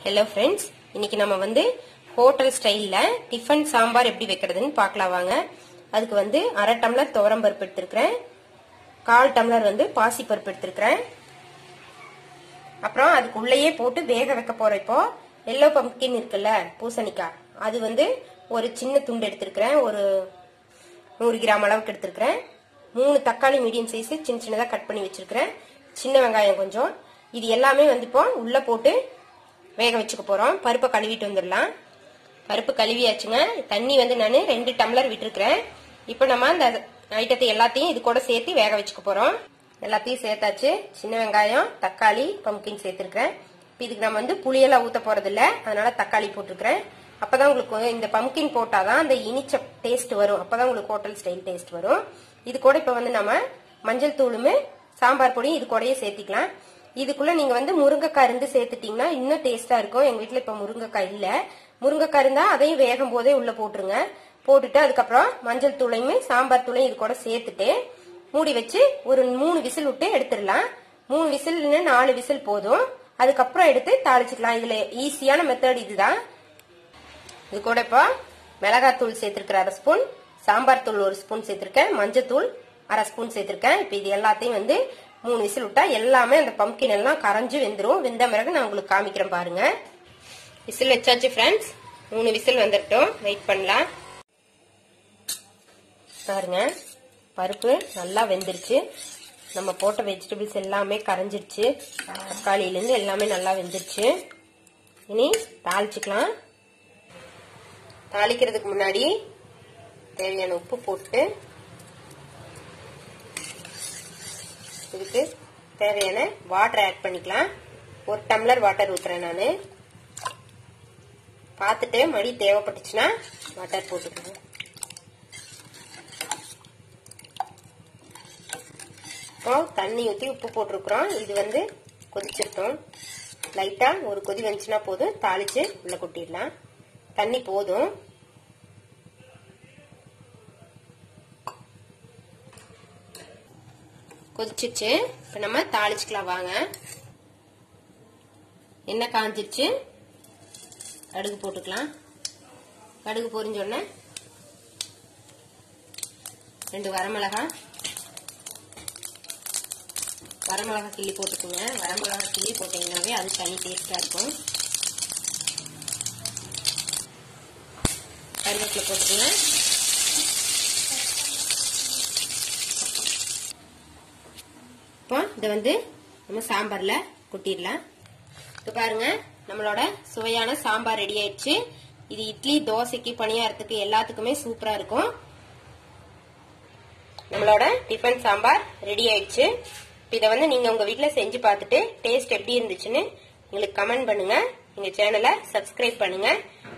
hello friends இன்னைக்கு நம்ம வந்து ஹோட்டல் ஸ்டைலில் டிஃபன் சாம்பார் எப்படி வைக்கிறதுன்னு பார்க்கலாம் வாங்க அதுக்கு வந்து அரை டம்ளர் துவரம் பருப்பு எடுத்திருக்கிறேன் கால் டம்ளர் வந்து பாசி பருப்பு எடுத்திருக்கிறேன் அப்புறம் அதுக்கு உள்ளேயே போட்டு வேக வைக்க போறோம் இப்போ எல்லோ பம்ப்கின் இருக்குல்ல பூசணிக்காய் அது வந்து ஒரு சின்ன துண்டு எடுத்திருக்கிறேன் ஒரு நூறு கிராம் அளவுக்கு எடுத்திருக்கிறேன் மூணு தக்காளி மீடியம் சைஸ் சின்ன சின்னதாக கட் பண்ணி வச்சிருக்கிறேன் சின்ன வெங்காயம் கொஞ்சம் இது எல்லாமே வந்து இப்போ உள்ள போட்டு வேக வச்சுக்க போறோம் பருப்பை கழுவிட்டு வந்துடலாம் பருப்பு கழுவியாச்சுங்க தண்ணி வந்து நான் ரெண்டு டம்ளர் விட்டுருக்கிறேன் இப்போ நம்ம அந்த ஐட்டத்தை எல்லாத்தையும் இது கூட சேர்த்து வேக வச்சுக்க போறோம் எல்லாத்தையும் சேர்த்தாச்சு சின்ன வெங்காயம் தக்காளி பம்கின் சேர்த்துருக்கிறேன் இப்போ இதுக்கு நம்ம வந்து புளியெல்லாம் ஊற்ற போறது இல்ல அதனால தக்காளி போட்டிருக்கிறேன் அப்பதான் உங்களுக்கு இந்த பம்கின் போட்டாதான் அந்த இனிச்ச டேஸ்ட் வரும் அப்பதான் உங்களுக்கு ஹோட்டல் ஸ்டைல் டேஸ்ட் வரும் இது கூட இப்போ வந்து நம்ம மஞ்சள் தூளுமே சாம்பார் பொடியும் இது கூடயே சேர்த்திக்கலாம் இதுக்குள்ள நீங்க வந்து முருங்கைக்காய் இருந்து சேர்த்துட்டீங்கன்னா இன்னும் டேஸ்டா இருக்கும் எங்க வீட்ல இப்ப முருங்கைக்காய் இல்ல முருங்கைக்காய் இருந்தா அதையும் வேகும் போதே உள்ள போட்டுருங்க போட்டுட்டு அதுக்கப்புறம் மஞ்சள் தூளையுமே சாம்பார் தூளையும் இது கூட சேர்த்துட்டு மூடி வச்சு ஒரு மூணு விசில் விட்டு எடுத்துடலாம் மூணு விசில்னு நாலு விசில் போதும் அதுக்கப்புறம் எடுத்து தாளிச்சுக்கலாம் இதுல ஈஸியான மெத்தட் இதுதான் இது கூட இப்போ மிளகாத்தூள் சேர்த்திருக்கிற அரை ஸ்பூன் சாம்பார் தூள் ஒரு ஸ்பூன் சேர்த்திருக்கேன் மஞ்சத்தூள் அரை ஸ்பூன் சேர்த்திருக்கேன் இப்போ இது எல்லாத்தையும் வந்து மூணு விசில் விட்டா எல்லாமே அந்த பம்கின் எல்லாம் கரைஞ்சு வெந்துரும் வெந்த பிறகு நான் உங்களுக்கு காமிக்கிறேன் பாருங்க விசில் வச்சாச்சு ஃப்ரெண்ட்ஸ் மூணு விசில் வந்துட்டோம் வெயிட் பண்ணலாம் பாருங்க பருப்பு நல்லா வெந்துருச்சு நம்ம போட்ட வெஜிடபிள்ஸ் எல்லாமே கரைஞ்சிருச்சு தக்காளியிலேருந்து எல்லாமே நல்லா வெந்துருச்சு இனி தாளிச்சுக்கலாம் தாளிக்கிறதுக்கு முன்னாடி தேவையான உப்பு போட்டு இதுக்கு தேவையான வாட்டர் ஆட் பண்ணிக்கலாம் ஒரு டம்ளர் வாட்டர் ஊத்துறேன் நான் பார்த்துட்டு மடி தேவைப்பட்டுச்சுன்னா வாட்டர் போட்டுக்கோங்க இப்போ தண்ணி ஊற்றி உப்பு போட்டிருக்கிறோம் இது வந்து கொதிச்சிருக்கோம் லைட்டாக ஒரு கொதி வந்துச்சுன்னா போதும் தாளிச்சு உள்ள கொட்டிடலாம் தண்ணி போதும் கொதிச்சிச்சு இப்போ நம்ம தாளிச்சுக்கலாம் வாங்க எண்ணெய் காஞ்சிருச்சு கடுகு போட்டுக்கலாம் கடுகு பொரிஞ்சோடனே ரெண்டு வரமிளகாய் வரமிளகா கிள்ளி போட்டுக்கோங்க வரமிளகா கிள்ளி போட்டீங்கன்னாவே அது தனி டேஸ்டா இருக்கும் கருவேப்பிலை போட்டுக்கோங்க இப்போ இதை வந்து நம்ம சாம்பார்ல கொட்டிடலாம் இப்போ பாருங்க நம்மளோட சுவையான சாம்பார் ரெடி ஆயிடுச்சு இது இட்லி தோசைக்கு பணியாரத்துக்கு எல்லாத்துக்குமே சூப்பரா இருக்கும் நம்மளோட டிஃபன் சாம்பார் ரெடி ஆயிடுச்சு இப்போ இதை வந்து நீங்க உங்க வீட்டில் செஞ்சு பார்த்துட்டு டேஸ்ட் எப்படி இருந்துச்சுன்னு எங்களுக்கு கமெண்ட் பண்ணுங்க எங்க சேனலை சப்ஸ்கிரைப் பண்ணுங்க